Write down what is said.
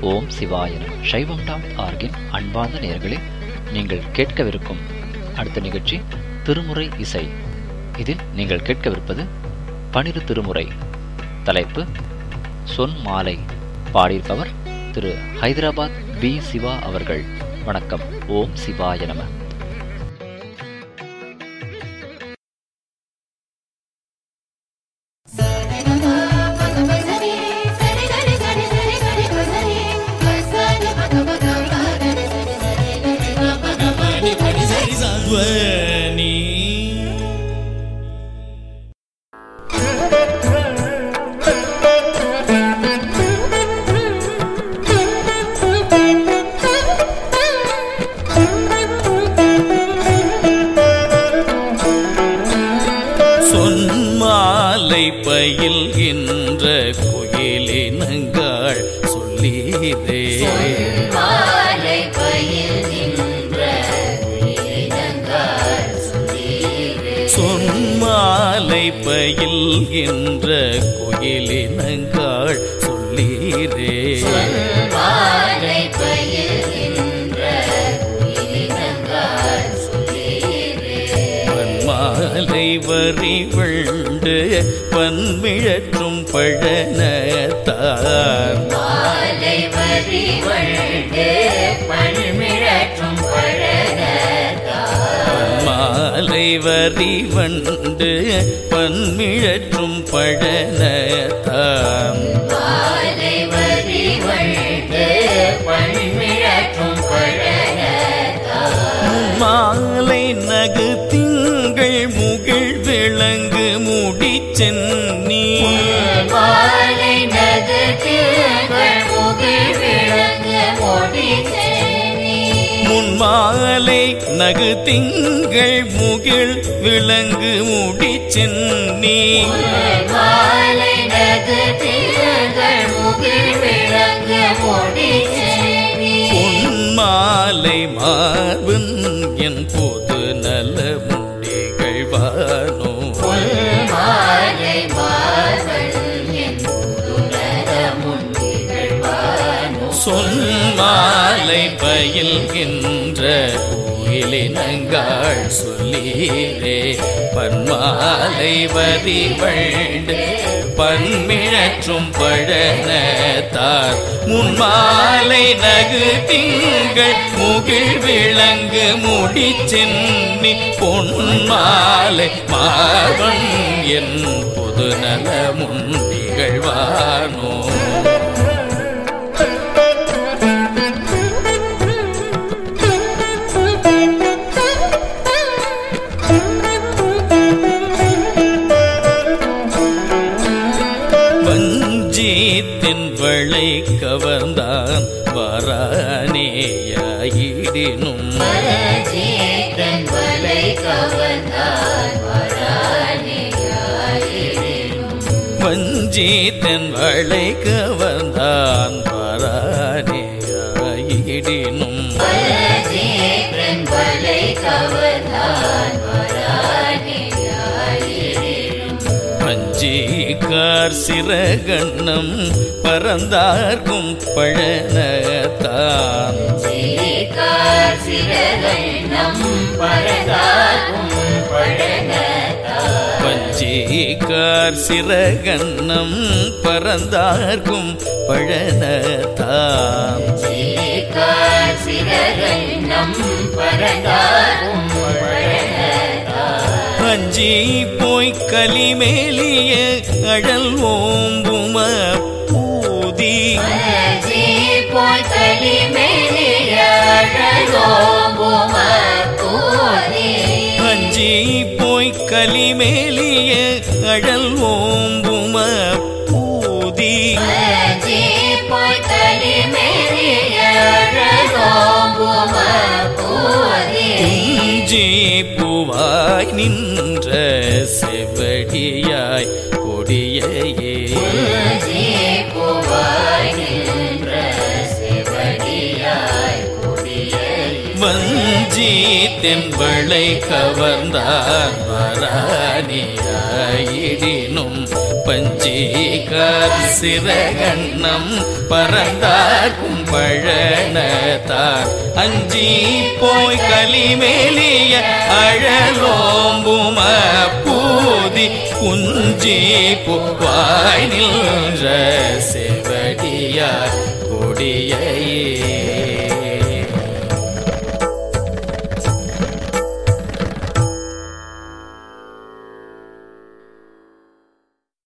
ஓம் சிவாய நம சைவம் டாட் ஆர்கின் அன்பார்ந்த நேயர்களே நீங்கள் கேட்கவிருக்கும் அடுத்த நிகழ்ச்சி திருமுறை இசை இதில் நீங்கள் கேட்கவிருப்பது பனிரு திருமுறை தலைப்பு சொன் மாலை பாடியிருப்பவர் திரு ஹைதராபாத் பி சிவா அவர்கள் வணக்கம் ஓம் சிவாய நம ಧ್ವನಿ சொன்மாலை பயில்கின்ற குயிலினங்கள் சொல்லீரே மாலை பயில்கின்ற இனங்கள் சொல்லீரே சொன்மாலை பயில்கின்ற குயிலினங்கள் சொல்லீரே மாலை பயில்கின்ற இனங்கள் சொல்லீரே பன்மாலை வரி வண்டு பன்மிழற்றும் பழனத்தார் மாலை வரி வண்டு பண்மிழற்றும் பழகத்தார் மாலை வரி வண்டு பன்மிழற்றும் பழனத்தாம் மாலை வரி வண்டு பண்மிழற்றும் பழகத்தார் மாலை நகு திங்கள் முகிழ் விளங்கு முடி சென்னி மாலை நகத்தில் முகில் விளங்கு முடிச்சேனி முன்மாலை நகு திங்கள் முகிழ் விளங்கு முடி சென்னி மாலை நகத்தில் முகில் விளங்கு முடிச்சேனி பொன்மாலை மார்பன் என் பொது நல முடிகழ்வானோ மாலை மார்பல் என் புதுநல முன்னிகழ்வானோ சொன்மாலை பயில்கின்ற கோயிலினங்கள் சொல்லீரே பன்மாலை வரி வண்டு பன்மிழற்றும் பழனத்தார் முன்மாலை நகு திங்கள் முகிழ் விளங்கு முடி சென்னி பொன்மாலை மாவன் என் பொது நல முன்னிகழ்வானோ வஞ்சீத்தின் வளை கவர்ந்தான் வரானேயாயிடினும் மரஜீதன் வலை கவர்ந்தான் வரானேயாயினும் வஞ்சீத்தின் வளை கவர்ந்தான் வரானேயாயிடினும் மரஜீதன் வலை கவர்ந்தான் வரானேயாயினும் பஞ்சீகார் சிறகண்ணம் பறந்தார்க்கும் பழனத்தான் ஜீகார் சிறகண்ணம் பரதாகும் பழனத்தார் பஞ்சீகார் சிறகண்ணம் பறந்தார்க்கும் பழனத்தான் ஜீகார் சிறகண்ணம் பரதாகும் பழனத்தார் அஞ்சி போய் கலிமேலிய அழல் ஓம்பும பூதி மலஜி போய் களி மேலியோம்பும பூதி அஞ்சி போய் கலிமேலிய அழல் ஓம்பும பூதி மலஜி போய் களி மேலியோம்பும பூதி குஞ்சி பூவாய் நின்ற செவடியாய் கொடியையே ஜி பூவாய் நின்ற சிவடியாய் கொடியை வஞ்சி தென்பளை கவர்ந்தான் வரானியாயிடினும் பஞ்சீகர் சிறகண்ணம் பறந்தார்க்கும் பழனத்தார் அஞ்சி போய் கலிமேலிய அழலோம்பும பூதி குஞ்சி புவாய் நின்ற செவடியார் கொடியே